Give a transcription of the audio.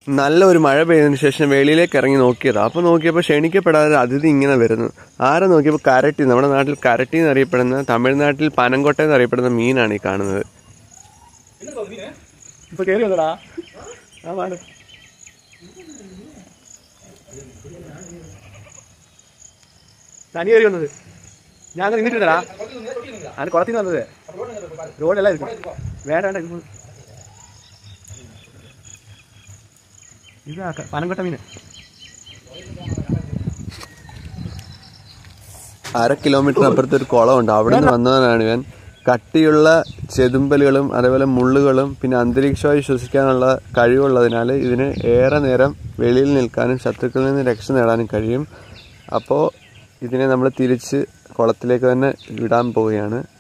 നല്ലൊരു മഴ പെയ്തതിനു ശേഷം വെളിയിലേക്ക് ഇറങ്ങി നോക്കിയതാ അപ്പൊ നോക്കിയപ്പോൾ ക്ഷണിക്കപ്പെടാതെ ഒരു അതിഥി ഇങ്ങനെ വരുന്നു ആരെ നോക്കിയപ്പോൾ കരട്ടി നമ്മുടെ നാട്ടിൽ കരട്ടി എന്നറിയപ്പെടുന്ന തമിഴ്നാട്ടിൽ പനംകൊട്ട എന്നറിയപ്പെടുന്ന മീനാണ് ഈ കാണുന്നത് ഇപ്പൊ കേറി വന്നടാ ആ വേണ്ട തനി കയറി വന്നത് ഞാൻ അങ്ങനെ നിന്നിട്ടുണ്ടടാ ഞാൻ കുളത്തിന് വന്നത് റോഡെല്ലാം ഇരിക്കും വേണ്ട വേണ്ട ഇത് പോ- ഇതാ ക- പനംകൊട്ട മീന് അര കിലോമീറ്റർ അപ്പുറത്ത് ഒരു കുളമുണ്ട് അവിടെ നിന്ന് വന്നവനാണ് ഇവൻ കട്ടിയുള്ള ചെതുമ്പലുകളും അതേപോലെ മുള്ളുകളും പിന്നെ അന്തരീക്ഷമായി ശ്വസിക്കാനുള്ള കഴിവുള്ളതിനാൽ ഇതിന് ഏറെ നേരം വെളിയിൽ നിൽക്കാനും ശത്രുക്കളിൽ നിന്ന് രക്ഷ നേടാനും കഴിയും അപ്പോൾ ഇതിനെ നമ്മൾ തിരിച്ച് കുളത്തിലേക്ക് തന്നെ വിടാൻ പോവുകയാണ്